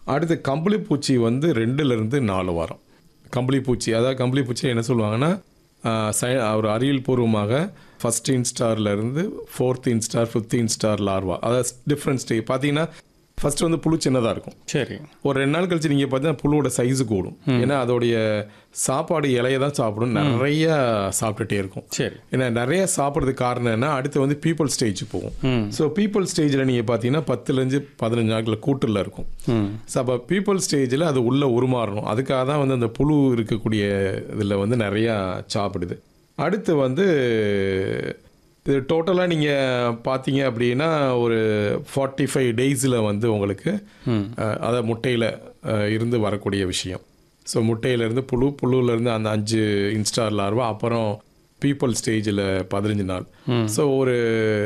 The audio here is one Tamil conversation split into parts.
அடுத்து கம்பளி பூச்சி வந்து ரெண்டுலேருந்து நாலு வாரம் கம்பளி பூச்சி அதாவது கம்பளி பூச்சி என்ன சொல்லுவாங்கன்னா ஆஹ், சை- ஒரு அறிவியல் பூர்வமாக ஃபஸ்ட் இன்ஸ்டார்லேருந்து fourth instar fifth instar larva அதாவது டிஃப்ரெண்ட் ஸ்டேஜ் பார்த்தீங்கன்னா ஃபர்ஸ்ட் வந்து புழு சின்னதாக இருக்கும் சரி ஒரு ரெண்டு நாள் கழிச்சு நீங்கள் பார்த்தீங்கன்னா புழுவோட சைஸு கூடும் ஏன்னா அதோடைய சாப்பாடு இலையை தான் சாப்பிடும் நிறைய சாப்பிட்டுட்டே இருக்கும் சரி ஏன்னா நிறைய சாப்பிட்றதுக்கு காரணம் என்ன அடுத்து வந்து பீப்புள் ஸ்டேஜ் போகும் ம் ஸோ பீப்புள் ஸ்டேஜில் நீங்கள் பார்த்தீங்கன்னா பத்துலேருந்து பதினஞ்சு நாட்களில் கூட்டில் இருக்கும் ம் ஸோ அப்போ பீப்புள் ஸ்டேஜில் அது உள்ளே உருமாறணும் அதுக்காக தான் வந்து அந்த புழு இருக்கக்கூடிய இதில் வந்து நிறையா சாப்பிடுது அடுத்து வந்து இது டோட்டலாக நீங்கள் பார்த்தீங்க அப்படின்னா ஒரு ஃபார்ட்டி ஃபைவ் டேஸில் வந்து உங்களுக்கு ம் அஹ், அதாவது முட்டையில் இருந்து வரக்கூடிய விஷயம் ஸோ முட்டையிலேருந்து புழு புழுவிலேருந்து அந்த அஞ்சு இன்ஸ்டார் லார்வா அப்புறம் பீப்புள் ஸ்டேஜில் பதினஞ்சு நாள் ஸோ ஒரு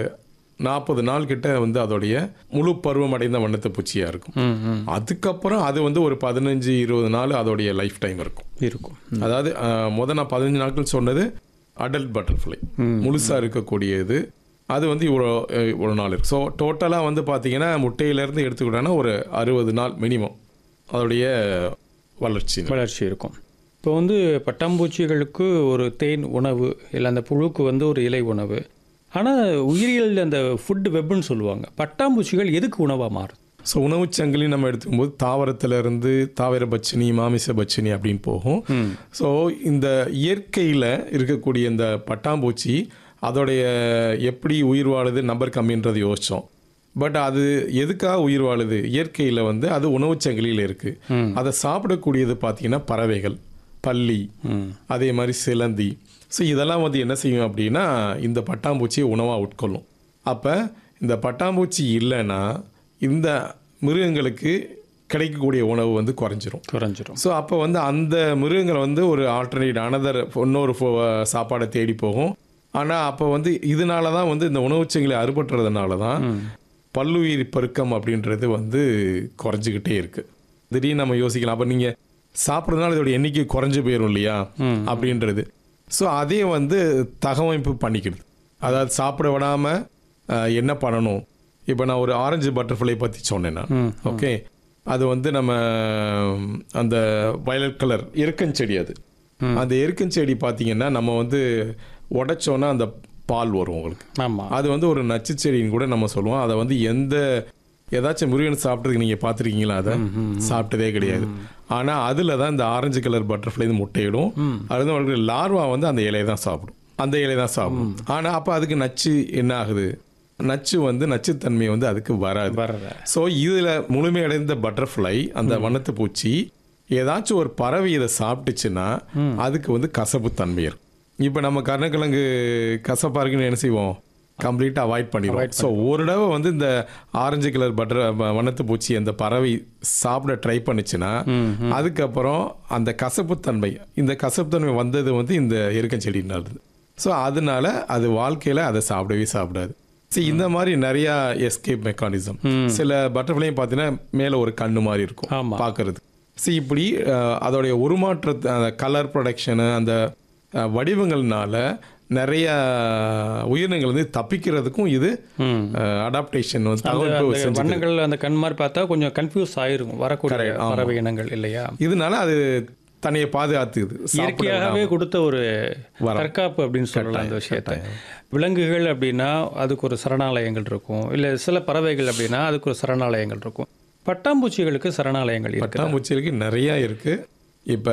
நாற்பது நாள் கிட்ட வந்து அதோடைய முழு பருவம் அடைந்த வண்ணத்து பூச்சியாக இருக்கும் ம் ம் அதுக்கப்புறம் அது வந்து ஒரு பதினஞ்சு இருபது நாள் அதோடைய லைஃப் டைம் இருக்கும் இருக்கும் அதாவது அஹ், முத நான் பதினஞ்சு நாட்கள் சொன்னது அடல்ட் பட்டர்ஃப்ளை முழுசாக இருக்கக்கூடியது அது வந்து இவ்வளோ அஹ், இவ்வளோ நாள் இருக்கு ஸோ டோட்டலாக வந்து பார்த்தீங்கன்னா முட்டையிலேருந்து எடுத்துக்கிட்டோன்னா ஒரு அறுபது நாள் மினிமம் அதோடைய வளர்ச்சி வளர்ச்சி இருக்கும் இப்போ வந்து பட்டாம்பூச்சிகளுக்கு ஒரு தேன் உணவு இல்லை அந்த புழுக்கு வந்து ஒரு இலை உணவு ஆனால் உயிரியல் அந்த ஃபுட் வெப்னு சொல்லுவாங்க பட்டாம்பூச்சிகள் எதுக்கு உணவாக மாறுது ஸோ உணவுச் சங்கிலி நம்ம எடுத்துக்கும்போது தாவரத்துல இருந்து தாவர பச்சினி மாமிச பச்சினி அப்படின்னு போகும் ம் ஸோ இந்த இயற்கையில் இருக்கக்கூடிய இந்த பட்டாம்பூச்சி அதோடைய எப்படி உயிர் வாழுது நம்பர் கம்மின்றதை யோசித்தோம் பட் அது எதுக்காக உயிர் வாழுது இயற்கையில் வந்து அது உணவுச் சங்கிலியில் இருக்குது ம். அதை சாப்பிடக்கூடியது பார்த்தீங்கன்னா பறவைகள் பல்லி ம் அதே மாதிரி சிலந்தி ஸோ இதெல்லாம் வந்து என்ன செய்யும் அப்படின்னா இந்த பட்டாம்பூச்சியை உணவாக உட்கொள்ளும் அப்போ இந்த பட்டாம்பூச்சி இல்லைன்னா இந்த மிருகங்களுக்கு கிடைக்கக்கூடிய உணவு வந்து குறைஞ்சிரும் குறைஞ்சிரும் ஸோ அப்போ வந்து அந்த மிருகங்கள் வந்து ஒரு ஆல்டர்னேட் அனதர் இன்னொரு ஃபோ- சாப்பாடை தேடி போகும் ஆனால் அப்போ வந்து இதனால தான் வந்து இந்த உணவுச்சங்கிலி அறுபட்டுறதுனால தான் பல்லுயிர் பெருக்கம் அப்படின்றது வந்து குறைஞ்சிக்கிட்டே இருக்கு திடீர்னு நம்ம யோசிக்கலாம் அப்போ நீங்கள் சாப்பிட்றதுனால இதோட எண்ணிக்கை குறைஞ்சு போயிடும் இல்லையா ம். அப்படின்றது ஸோ அதே வந்து தகவமைப்பு பண்ணிக்கிறது அதாவது சாப்பிட விடாமல் என்ன பண்ணணும் இப்போ நான் ஒரு ஆரஞ்சு பட்டர்ஃப்ளை பற்றி சொன்னேன் நான் ம் ஓகே அது வந்து நம்ம ம், அந்த வயலட் கலர் எருக்கஞ்செடி அது அந்த எருக்கஞ்செடி பார்த்தீங்கன்னா நம்ம வந்து உடைச்சோன்னா அந்த பால் வரும் உங்களுக்கு ஆமாம் அது வந்து ஒரு நச்சு செடின்னு கூட நம்ம சொல்லுவோம் அதை வந்து எந்த ஏதாச்சும் முருகன் சாப்பிட்றதுக்கு நீங்கள் பார்த்துருக்கீங்களா அதை சாப்பிட்டதே கிடையாது ஆனால் அதில் தான் இந்த ஆரஞ்சு கலர் பட்டர்ஃப்ளை முட்டையிடும் அது வந்து உங்களுக்கு லார்வா வந்து அந்த இலையை தான் சாப்பிடும் அந்த இலையை தான் சாப்பிடும் ஆனால் அப்போ அதுக்கு நச்சு என்ன ஆகுது நச்சு வந்து நச்சுத்தன்மை வந்து அதுக்கு வராது வர்றத ஸோ இதில் முழுமையடைந்த பட்டர்ஃப்ளை அந்த வண்ணத்து பூச்சி ஏதாச்சும் ஒரு பறவை இதை சாப்பிட்டுச்சுன்னா அதுக்கு வந்து கசப்பு தன்மை இருக்கும் இப்போ நம்ம கருணக்கிழங்கு கசப்பா இருக்குன்னு என்ன செய்வோம் கம்ப்ளீட்டாக அவாய்ட் பண்ணிடுவோம் ஸோ ஒரு தடவை வந்து இந்த ஆரஞ்சு கலர் பட்டர் வண்ணத்து பூச்சி அந்த பறவை சாப்பிட ட்ரை பண்ணுச்சுன்னா அதுக்கப்புறம் அந்த கசப்புத்தன்மை இந்த கசப்புத்தன்மை வந்தது வந்து இந்த எருக்கஞ்செடினால ஸோ அதனால அது வாழ்க்கையில் அதை சாப்பிடவே சாப்பிடாது சரி இந்த மாதிரி நிறைய எஸ்கேப் மெக்கானிசம் சில பட்டர்ஃப்ளையும் பார்த்தீங்கன்னா மேலே ஒரு கண்ணு மாதிரி இருக்கும் ஆமா. பார்க்கறது சரி இப்படி அஹ், அதோடைய உருமாற்றத்தை அந்த கலர் ப்ரொடக்ஷனு அந்த அஹ், வடிவங்கள்னால நிறைய உயிரினங்கள் வந்து தப்பிக்கிறதுக்கும் இது ம் அடாப்டேஷன் வந்து அந்த தகவமைப்பு அந்த செஞ்சு வண்ணங்கள் அந்த கண் மாதிரி பார்த்தா கொஞ்சம் கன்ஃபியூஸ் ஆயிரும் வரக்கூடிய Correct, ஆமா. பறவை இனங்கள் இல்லையா இதனால அது தன்னையை பாதுகாத்துக்குது சாப்பிட இயற்கையாகவே கொடுத்த ஒரு வரம். தற்காப்பு அப்படின்னு சொல்லலாம் அந்த விஷயத்தை விலங்குகள் அப்படின்னா அதுக்கு ஒரு சரணாலயங்கள் இருக்கும் இல்லை சில பறவைகள் அப்படின்னா அதுக்கு ஒரு சரணாலயங்கள் இருக்கும் பட்டாம்பூச்சிகளுக்கு சரணாலயங்கள் இருக்கு பட்டாம்பூச்சிகளுக்கு நிறையா இருக்குது இப்போ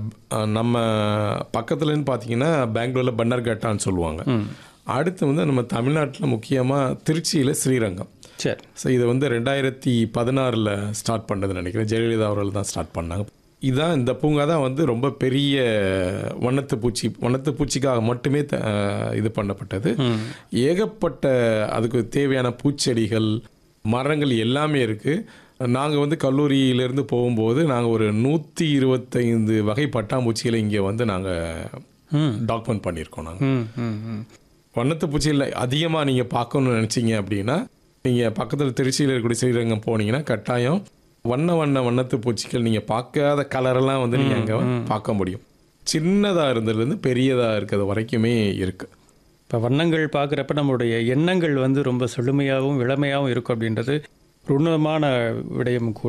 நம்ம பக்கத்துலன்னு பார்த்தீங்கன்னா பெங்களூரில் பன்னர்கட்டான்னு சொல்லுவாங்க அடுத்து வந்து நம்ம தமிழ்நாட்டில் முக்கியமாக திருச்சியில் ஸ்ரீரங்கம் சரி ஸோ இது வந்து ரெண்டாயிரத்தி பதினாறில் ஸ்டார்ட் பண்ணதுன்னு நினைக்கிறேன் ஜெயலலிதா அவர்கள் தான் ஸ்டார்ட் பண்ணாங்க இதான் இந்த பூங்கா தான் வந்து ரொம்ப பெரிய வண்ணத்து பூச்சி வண்ணத்து பூச்சிக்காக மட்டுமே த- இது பண்ணப்பட்டது ஏகப்பட்ட அதுக்கு தேவையான பூச்செடிகள் மரங்கள் எல்லாமே இருக்குது நாங்கள் வந்து கல்லூரியிலேருந்து போகும்போது நாங்கள் ஒரு நூற்றி இருபத்தைந்து வகை பட்டாம்பூச்சிகளை இங்கே வந்து நாங்கள் ம் டாக்குமெண்ட் பண்ணியிருக்கோம் நாங்கள் ம் ம் ம் வண்ணத்து பூச்சியில் அதிகமாக நீங்கள் பார்க்கணும்னு நினச்சிங்க அப்படின்னா நீங்கள் பக்கத்தில் திருச்சியில் இருக்கக்கூடிய ஸ்ரீரங்கம் போனீங்கன்னா கட்டாயம் வண்ண வண்ண வண்ணத்து பூச்சிகள் நீங்கள் பார்க்காத கலரெல்லாம் வந்து நீங்கள் அங்கே பார்க்க முடியும் சின்னதாக இருந்ததுலேருந்து பெரியதாக இருக்கிறது வரைக்குமே இருக்குது இப்போ வண்ணங்கள் பார்க்குறப்ப நம்மளுடைய எண்ணங்கள் வந்து ரொம்ப செழுமையாகவும் இளமையாகவும் இருக்கும் அப்படின்றது ஒரு உன்னதமான விடயம் கூட